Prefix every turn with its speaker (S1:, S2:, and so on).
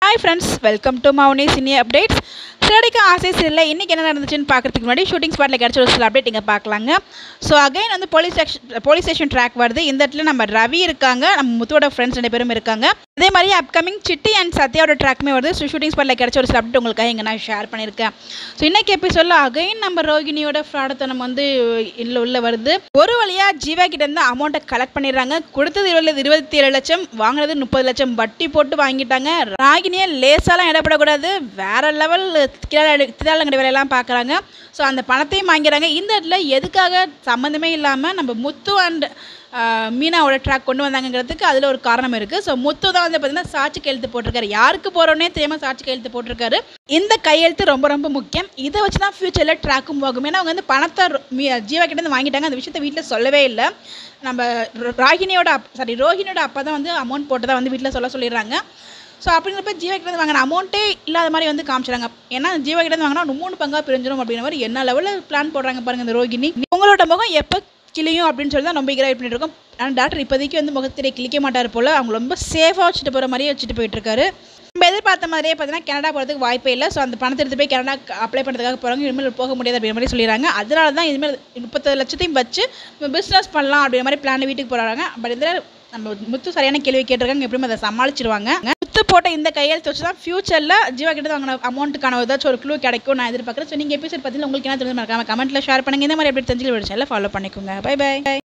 S1: hi friends welcome to Mouni cine updates சிறடிக்க ஆசை சரியில்லை இன்றைக்கி என்ன நடந்துச்சுன்னு பார்க்கறதுக்கு முன்னாடி ஷூட்டிங் ஸ்பாட்டில் கிடச்ச ஒரு சில அப்டேட் இங்கே பார்க்கலாங்க ஸோ அகைன் வந்து police station police station track வருது இந்த இடத்துல நம்ம ரவி இருக்காங்க நம்ம முத்துவோட ஃப்ரெண்ட்ஸ் ரெண்டு பேரும் இருக்காங்க அதே மாதிரி அப்கமிங் சிட்டி அண்ட் சத்யாவோட ட்ராக்குமே வருது ஸோ ஷூட்டிங் ஸ்பாட்டில் கிடச்ச ஒரு சில அப்டேட் உங்களுக்காக இங்கே நான் ஷேர் பண்ணியிருக்கேன் ஸோ இன்றைக்கி எபிசோடில் அகைன் நம்ம ரோகிணியோட ஃப்ராடத்தனம் வந்து இல்லை உள்ள வருது ஒரு வழியாக ஜீவா கிட்ட இருந்து அமௌண்ட்டை கலெக்ட் பண்ணிடுறாங்க கொடுத்தது இருபது இருபத்தி ஏழு லட்சம் வாங்கினது முப்பது லட்சம் வட்டி போட்டு வாங்கிட்டாங்க ராகினியை லேசாலாம் இடப்படக்கூடாது வேற லெவல் திராளங்கடி வேலையெல்லாம் பார்க்குறாங்க ஸோ அந்த பணத்தையும் வாங்கிறாங்க இந்த இடத்துல எதுக்காக சம்மந்தமே இல்லாமல் நம்ம முத்து அண்ட் மீனாவோட ட்ராக் கொண்டு வந்தாங்கங்கிறதுக்கு அதில் ஒரு காரணம் இருக்குது ஸோ முத்து தான் வந்து பார்த்தீங்கன்னா சாட்சி கையெழுத்து போட்டிருக்காரு யாருக்கு போகிறோன்னே தெரியாமல் சாட்சி கையெழுத்து போட்டிருக்காரு இந்த கையெழுத்து ரொம்ப ரொம்ப முக்கியம் இதை வச்சு தான் ஃப்யூச்சரில் ட்ராக்கும் போகும் ஏன்னா அவங்க வந்து பணத்தை ரொ- மீ- ஜீவா கிட்டேருந்து வாங்கிட்டாங்க அந்த விஷயத்தை வீட்டில் சொல்லவே இல்லை நம்ம ரோ- ராகினியோட அப் சாரி ரோஹினியோட அப்பா தான் வந்து அமௌண்ட் போட்டு வந்து வீட்டில் சொல்ல சொல்லிடுறாங்க ஸோ அப்படிங்கிறப்ப ஜீவா கிட்ட வாங்கின அமௌண்ட்டே இல்லாத மாதிரி வந்து காமிச்சிடாங்க ஏன்னா ஜீவா கிட்ட வாங்கினா ஒரு மூணு பங்கா பிரிஞ்சிடும் அப்படிங்கிற மாதிரி என்ன லெவலில் பிளான் போடுறாங்க பாருங்க இந்த ரோகிணி உங்களோட முகம் எப்போ கிளியும் அப்படின்னு சொல்லி தான் ரொம்ப கிராய் பண்ணிட்டு இருக்கோம் ஆனால் டாக்டர் இப்போதைக்கு வந்து முகத்திலே கிளிக்க மாட்டார் போல் அவங்க ரொம்ப சேஃபாக வச்சுட்டு போகிற மாதிரியே வச்சுட்டு போயிட்டு இருக்காரு நம்ம எதிர்பார்த்த மாதிரியே பார்த்தீங்கன்னா கனடா போகிறதுக்கு வாய்ப்பே இல்லை ஸோ அந்த பணத்தை எடுத்து போய் கனடா அப்ளை பண்ணுறதுக்காக போகிறாங்க இனிமேல் போக முடியாது அப்படிங்கிற மாதிரி சொல்லிடுறாங்க அதனால தான் இனிமேல் முப்பத்தொரு லட்சத்தையும் வச்சு பிஸ்னஸ் பண்ணலாம் அப்படிங்கிற மாதிரி பிளான் வீட்டுக்கு போகிறாங்க பட் இதில் நம்ம முத்து சரியான கேள்வி கேட்டிருக்காங்க எப்படியும் அதை சமாளிச்சிருவாங்க முத்து போட்ட இந்த கையெழுத்து வச்சு தான் ஃபியூச்சரில் ஜீவா கிட்ட வாங்கின அமௌண்ட்டுக்கான ஏதாச்சும் ஒரு க்ளூ கிடைக்கும் நான் எதிர்பார்க்குறேன் ஸோ நீங்கள் எபிசோட் பற்றி உங்களுக்கு என்ன தெரிஞ்சு மறக்காம கமெண்ட்டில் ஷேர் பண்ணுங்கள் இந்த மாதிரி எப்படி தெரிஞ்சு சேனலை ஃபாலோ பண்ணிக்கோங்க பை பை